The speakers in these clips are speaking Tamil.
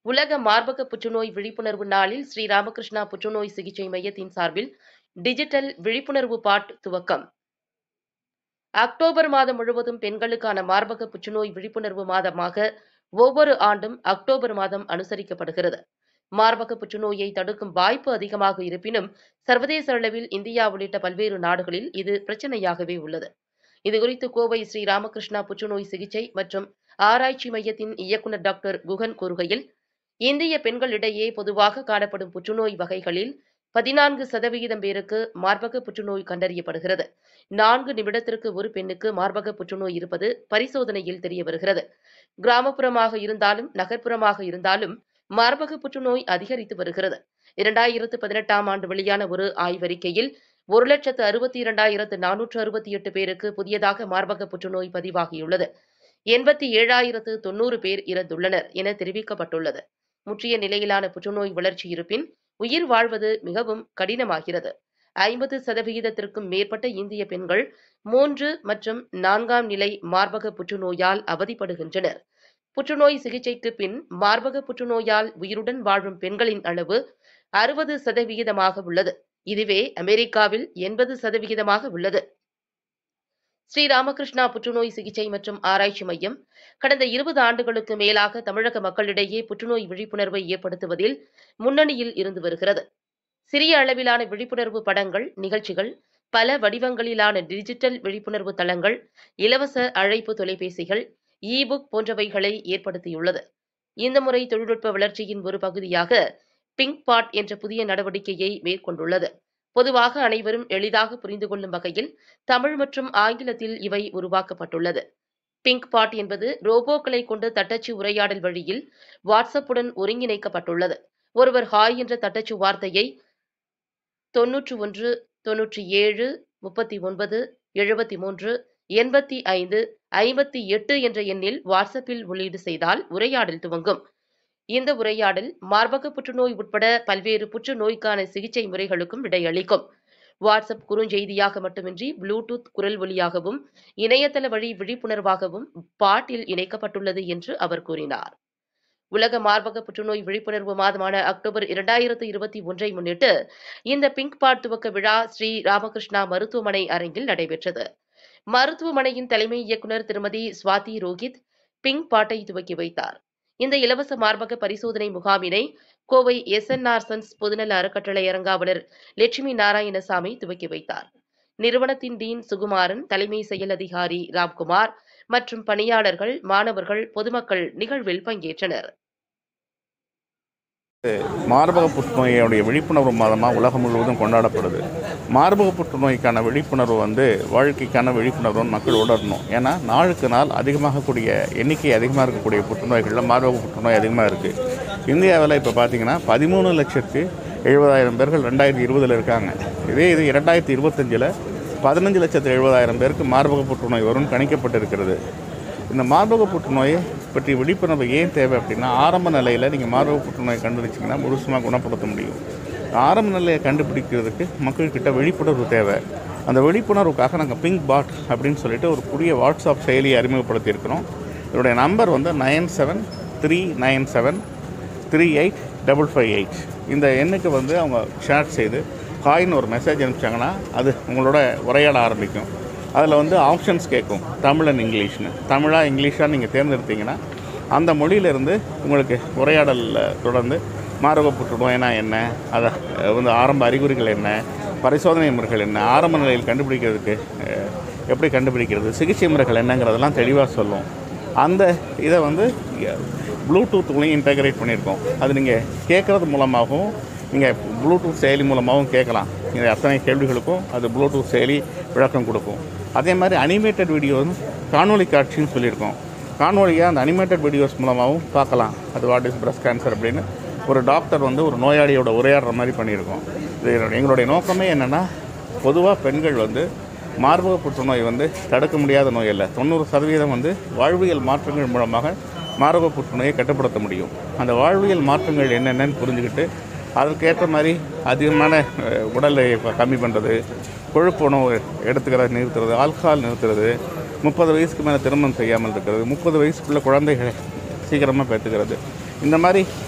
உலக மார்பக புற்றுநோய் விழிப்புணர்வு நாளில் ஸ்ரீ ராமகிருஷ்ணா புற்றுநோய் சிகிச்சை மையத்தின் சார்பில் டிஜிட்டல் விழிப்புணர்வு பாட் துவக்கம் அக்டோபர் மாதம் முழுவதும் பெண்களுக்கான மார்பக புற்றுநோய் விழிப்புணர்வு மாதமாக ஒவ்வொரு ஆண்டும் அக்டோபர் மாதம் அனுசரிக்கப்படுகிறது மார்பக புற்றுநோயை தடுக்கும் வாய்ப்பு அதிகமாக இருப்பினும் சர்வதேச அளவில் இந்தியா உள்ளிட்ட பல்வேறு நாடுகளில் இது பிரச்சனையாகவே உள்ளது இதுகுறித்து கோவை ஸ்ரீ ராமகிருஷ்ணா புற்றுநோய் சிகிச்சை மற்றும் ஆராய்ச்சி மையத்தின் இயக்குநர் டாக்டர் குகன் கூறுகையில் இந்திய பெண்களிடையே பொதுவாக காணப்படும் புற்றுநோய் வகைகளில் பதினான்கு சதவிகிதம் பேருக்கு மார்பக புற்றுநோய் கண்டறியப்படுகிறது நான்கு நிமிடத்திற்கு ஒரு பெண்ணுக்கு மார்பக புற்றுநோய் இருப்பது பரிசோதனையில் தெரிய வருகிறது கிராமப்புறமாக இருந்தாலும் நகர்ப்புறமாக இருந்தாலும் மார்பக புற்றுநோய் அதிகரித்து வருகிறது இரண்டாயிரத்து பதினெட்டாம் ஆண்டு வெளியான ஒரு ஆய்வறிக்கையில் ஒரு லட்சத்து அறுபத்தி இரண்டாயிரத்து நானூற்று அறுபத்தி எட்டு பேருக்கு புதியதாக மார்பக புற்றுநோய் பதிவாகியுள்ளது எண்பத்தி ஏழாயிரத்து தொண்ணூறு பேர் இறந்துள்ளனர் என தெரிவிக்கப்பட்டுள்ளது முற்றிய நிலையிலான புற்றுநோய் வளர்ச்சி இருப்பின் உயிர் வாழ்வது மிகவும் கடினமாகிறது ஐம்பது சதவிகிதத்திற்கும் மேற்பட்ட இந்திய பெண்கள் மூன்று மற்றும் நான்காம் நிலை மார்பக புற்றுநோயால் அவதிப்படுகின்றனர் புற்றுநோய் சிகிச்சைக்கு பின் மார்பக புற்றுநோயால் உயிருடன் வாழும் பெண்களின் அளவு அறுபது சதவிகிதமாக உள்ளது இதுவே அமெரிக்காவில் எண்பது சதவிகிதமாக உள்ளது ஸ்ரீராமகிருஷ்ணா புற்றுநோய் சிகிச்சை மற்றும் ஆராய்ச்சி மையம் கடந்த இருபது ஆண்டுகளுக்கு மேலாக தமிழக மக்களிடையே புற்றுநோய் விழிப்புணர்வை ஏற்படுத்துவதில் முன்னணியில் இருந்து வருகிறது சிறிய அளவிலான விழிப்புணர்வு படங்கள் நிகழ்ச்சிகள் பல வடிவங்களிலான டிஜிட்டல் விழிப்புணர்வு தளங்கள் இலவச அழைப்பு தொலைபேசிகள் இ புக் போன்றவைகளை ஏற்படுத்தியுள்ளது இந்த முறை தொழில்நுட்ப வளர்ச்சியின் ஒரு பகுதியாக பிங்க் பாட் என்ற புதிய நடவடிக்கையை மேற்கொண்டுள்ளது பொதுவாக அனைவரும் எளிதாக புரிந்து கொள்ளும் வகையில் தமிழ் மற்றும் ஆங்கிலத்தில் இவை உருவாக்கப்பட்டுள்ளது பிங்க் பாட் என்பது ரோபோக்களை கொண்டு தட்டச்சு உரையாடல் வழியில் வாட்ஸ்அப்புடன் ஒருங்கிணைக்கப்பட்டுள்ளது ஒருவர் ஹாய் என்ற தட்டச்சு வார்த்தையை தொன்னூற்று ஒன்று தொன்னூற்றி ஏழு முப்பத்தி ஒன்பது எழுபத்தி மூன்று எண்பத்தி ஐந்து ஐம்பத்தி எட்டு என்ற எண்ணில் வாட்ஸ்அப்பில் உள்ளீடு செய்தால் உரையாடல் துவங்கும் இந்த உரையாடல் மார்பக புற்றுநோய் உட்பட பல்வேறு புற்றுநோய்க்கான சிகிச்சை முறைகளுக்கும் விடையளிக்கும் வாட்ஸ்அப் குறுஞ்செய்தியாக மட்டுமின்றி ப்ளூடூத் குரல் ஒலியாகவும் இணையதள வழி விழிப்புணர்வாகவும் பாட்டில் இணைக்கப்பட்டுள்ளது என்று அவர் கூறினார் உலக மார்பக புற்றுநோய் விழிப்புணர்வு மாதமான அக்டோபர் இரண்டாயிரத்து இருபத்தி ஒன்றை முன்னிட்டு இந்த பிங்க் பாட் துவக்க விழா ஸ்ரீ ராமகிருஷ்ணா மருத்துவமனை அரங்கில் நடைபெற்றது மருத்துவமனையின் தலைமை இயக்குநர் திருமதி சுவாதி ரோஹித் பிங்க் பாட்டை துவக்கி வைத்தார் இந்த இலவச மார்பக பரிசோதனை முகாமினை கோவை எஸ்என்ஆர் சன்ஸ் பொதுநல அறக்கட்டளை அரங்காவலர் லட்சுமி நாராயணசாமி துவக்கி வைத்தார் நிறுவனத்தின் டீன் சுகுமாரன் தலைமை செயல் அதிகாரி ராம்குமார் மற்றும் பணியாளர்கள் மாணவர்கள் பொதுமக்கள் நிகழ்வில் பங்கேற்றனர் மார்பக புற்றுநோயுடைய விழிப்புணர்வு மாதமாக உலகம் முழுவதும் கொண்டாடப்படுது மார்பக புற்றுநோய்க்கான விழிப்புணர்வு வந்து வாழ்க்கைக்கான விழிப்புணர்வு மக்கள் உணரணும் ஏன்னா நாளுக்கு நாள் அதிகமாகக்கூடிய எண்ணிக்கை அதிகமாக இருக்கக்கூடிய புற்றுநோய்களில் மார்பக புற்றுநோய் அதிகமாக இருக்குது இந்தியாவில் இப்போ பார்த்தீங்கன்னா பதிமூணு லட்சத்து எழுபதாயிரம் பேர்கள் ரெண்டாயிரத்தி இருபதில் இருக்காங்க இதே இது இரண்டாயிரத்தி இருபத்தஞ்சில் பதினஞ்சு லட்சத்து எழுபதாயிரம் பேருக்கு மார்பக புற்றுநோய் வரும்னு கணிக்கப்பட்டிருக்கிறது இந்த மார்பக புற்றுநோயை பற்றி விழிப்புணர்வு ஏன் தேவை அப்படின்னா ஆரம்ப நிலையில் நீங்கள் மார்பக புற்றுநோய் கண்டுபிடிச்சிங்கன்னா முழுசுமாக குணப்படுத்த முடியும் ஆரம்ப நிலையை கண்டுபிடிக்கிறதுக்கு மக்கள்கிட்ட விழிப்புணர்வு தேவை அந்த விழிப்புணர்வுக்காக நாங்கள் பிங்க் பாட் அப்படின்னு சொல்லிட்டு ஒரு புதிய வாட்ஸ்அப் செயலியை அறிமுகப்படுத்தியிருக்கிறோம் இதோடைய நம்பர் வந்து nine seven three nine seven three eight double five eight இந்த எண்ணுக்கு வந்து அவங்க ஷேர் செய்து காயின் ஒரு மெசேஜ் அனுப்பிச்சாங்கன்னா அது உங்களோட உரையாட ஆரம்பிக்கும் அதில் வந்து ஆப்ஷன்ஸ் கேட்கும் தமிழ் அண்ட் இங்கிலீஷ்னு தமிழாக இங்கிலீஷாக நீங்கள் தேர்ந்தெடுத்தீங்கன்னா அந்த மொழியிலிருந்து உங்களுக்கு உரையாடலில் தொடர்ந்து மார்பக புற்றுநோய்னா என்ன அதை வந்து ஆரம்ப அறிகுறிகள் என்ன பரிசோதனை முறைகள் என்ன ஆரம்ப நிலையில் கண்டுபிடிக்கிறதுக்கு அஹ், எப்படி கண்டுபிடிக்கிறது சிகிச்சை முறைகள் என்னங்கிறதெல்லாம் தெளிவாக சொல்லும் அந்த இதை வந்து ப்ளூடூத்லையும் இன்டகிரேட் பண்ணியிருக்கோம் அது நீங்கள் கேட்குறது மூலமாகவும் நீங்கள் ப்ளூடூத் செயலி மூலமாகவும் கேட்கலாம் இந்த அத்தனை கேள்விகளுக்கும் அது ப்ளூடூத் செயலி விளக்கம் கொடுக்கும் அதே மாதிரி அனிமேட்டட் வீடியோ காணொளி காட்சின்னு சொல்லியிருக்கோம் காணொலியாக அந்த அனிமேட்டட் வீடியோஸ் மூலமாகவும் பார்க்கலாம் அது வாட் இஸ் பிரஸ்ட் கேன்சர் அப்படின்னு ஒரு டாக்டர் வந்து ஒரு நோயாளியோட உரையாடுற மாதிரி பண்ணியிருக்கோம் இது என்னுடைய- எங்களுடைய நோக்கமே என்னென்னா பொதுவாக பெண்கள் வந்து மார்பக புற்றுநோய் வந்து தடுக்க முடியாத நோய் அல்ல தொண்ணூறு சதவீதம் வந்து வாழ்வியல் மாற்றங்கள் மூலமாக மார்பக புற்றுநோயை கட்டுப்படுத்த முடியும் அந்த வாழ்வியல் மாற்றங்கள் என்னென்னன்னு புரிஞ்சுக்கிட்டு அதற்கேற்ற மாதிரி அதிகமான அஹ், உடல் எடையை கம்மி பண்ணுறது கொழுப்பு உணவு எடுத்துக்கிறத நிறுத்துறது ஆல்கஹால் நிறுத்துறது முப்பது வயசுக்கு மேலே திருமணம் செய்யாமல் இருக்கிறது முப்பது வயசுக்குள்ள குழந்தைகளை சீக்கிரமாக பெற்றுக்கிறது இந்த மாதிரி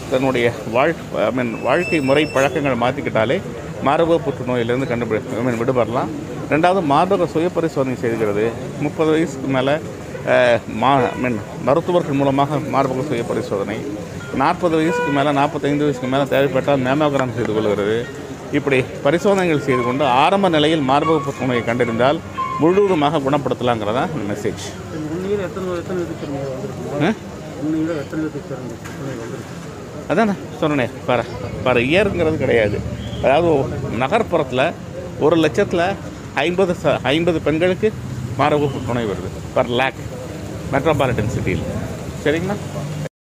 தன்னுடைய வாழ் ஐ மீன் வாழ்க்கை முறை பழக்கங்களை மாற்றிக்கிட்டாலே மார்பக புற்றுநோயிலிருந்து கண்டுபிடி ஐ மீன் விடுபடலாம் ரெண்டாவது மார்பக சுய பரிசோதனை செய்கிறது முப்பது வயசுக்கு மேலே மா ஐ மீன் மருத்துவர்கள் மூலமாக மார்பக சுய பரிசோதனை நாற்பது வயசுக்கு மேலே நாற்பத்தைந்து வயசுக்கு மேலே தேவைப்பட்டால் மேமோகிராம் செய்து கொள்கிறது இப்படி பரிசோதனைகள் செய்து கொண்டு ஆரம்ப நிலையில் மார்பக புற்றுநோயை கண்டறிந்தால் முழுவதுமாக குணப்படுத்தலாங்கிறதா மெசேஜ் உண்மையில் எத்தனை எத்தனை இதுக்கு நோய் வந்திருக்கு உண்மையில் எத்தனை இதுக்கு நோய் வந்திருக்கு அதானே சொன்னேனே பாரு பாரு இயருங்கிறது கிடையாது அதாவது நகர்ப்புறத்தில் ஒரு லட்சத்தில் ஐம்பது ச ஐம்பது பெண்களுக்கு மாரபு புற்றுநோய் வருது பர் லேக் மெட்ரோபாலிட்டன் சிட்டியில் சரிங்களா